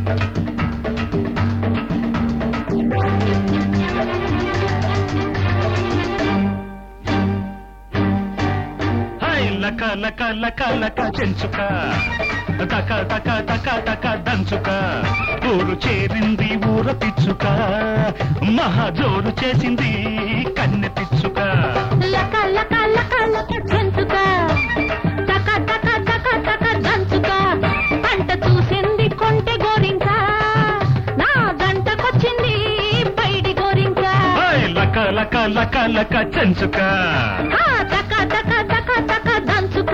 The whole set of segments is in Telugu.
హై లక లక లక లక చెంచుక తక తక తక తక దంచుక ఊరు చేరింది ఊర పిచ్చుక మహాజోరు చేసింది కన్నె పిచ్చుక లక లక లక లక చెంచుక టక టక టక టక దంచుక పంట చూసింది కొంటె గోరింక నా గంటకొచ్చింది పైడి గోరింక హై లక లక లక లక చెంచుక హా, టక టక టక టక దంచుక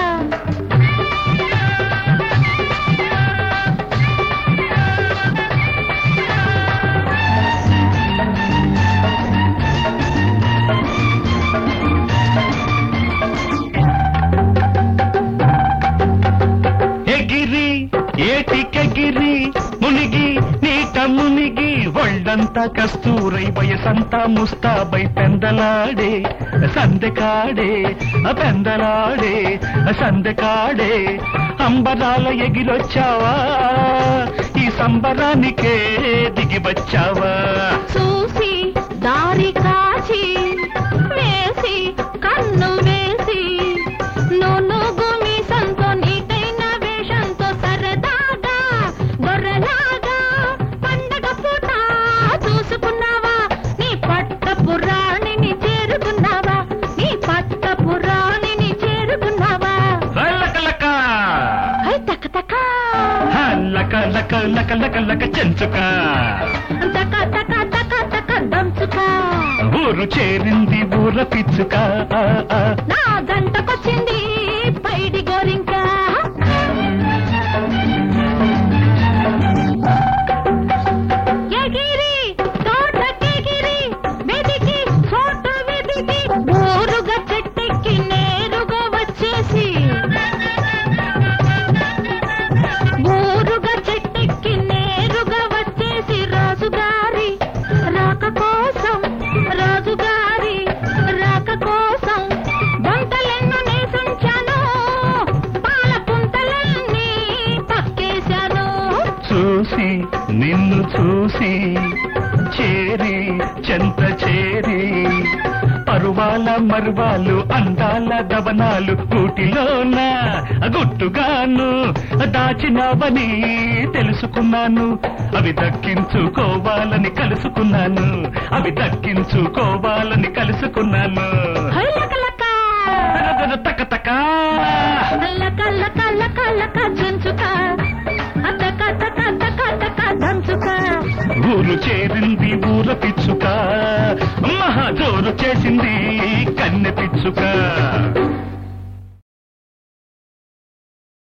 ఎగిరి ఏటికెగిరి మునిగి నీట మునిగి ఒళ్ళంతా కస్తూరై వయసంతా ముస్తాబై పెందలాడే సందెకాడే పెందలాడే సందెకాడే అంబరాల ఎగిరొచ్చావా ఈ సంబరానికే దిగి వచ్చావా చూసి దారి కాచి వేసి కన్ను వేసి నూనుగు మీసంతో నీటైన వేషంతో సరదాగా గొర్రెలాగా పండగ పూట చూసుకున్నావా నీ పట్ట పురాణిని చేరుకున్నావా నీ పట్ట పురాణిని చేరుకున్నావా లక లక హై తక తక హ, లక లక లక లక లక చెంచుక తక తక తక తక దంచుక ఊరు చేరింది ఊర పిచ్చుక ఆ, ఆ. నా గంటకొచ్చింది పైడి గోరింక ఎగిరి తోటకెగిరి వెదికి చోటు వెదికి ఊరుగా చెట్టెక్కి నేరుగా వచ్చేసి ఊరుగా చెట్టెక్కి నేరుగా వచ్చేసి రాజుగారి రాక కోసం రాజుగారి రాక కోసం వంటలెన్నో నేసుంచాను పాల పుంతలన్నీ పక్కేశాను చూసి నిన్ను చూసి చేరి చెంత చేరి పరువాల మరువాలు అందాల దవనాలు కూటిలోన గుట్టుగాను దాచినావని తెలుసుకున్నాను అవి దక్కించుకోవాలని కలుసుకున్నాను అవి దక్కించుకోవాలని కలుసుకున్నాను హైలకలక తక తక లక లక లక లక చుంచుక అతక తక తక తక దంచుక ఊరు చేరింది ఊర పిచ్చుక మహాజోరు చేసింది కన్నె పిచ్చుక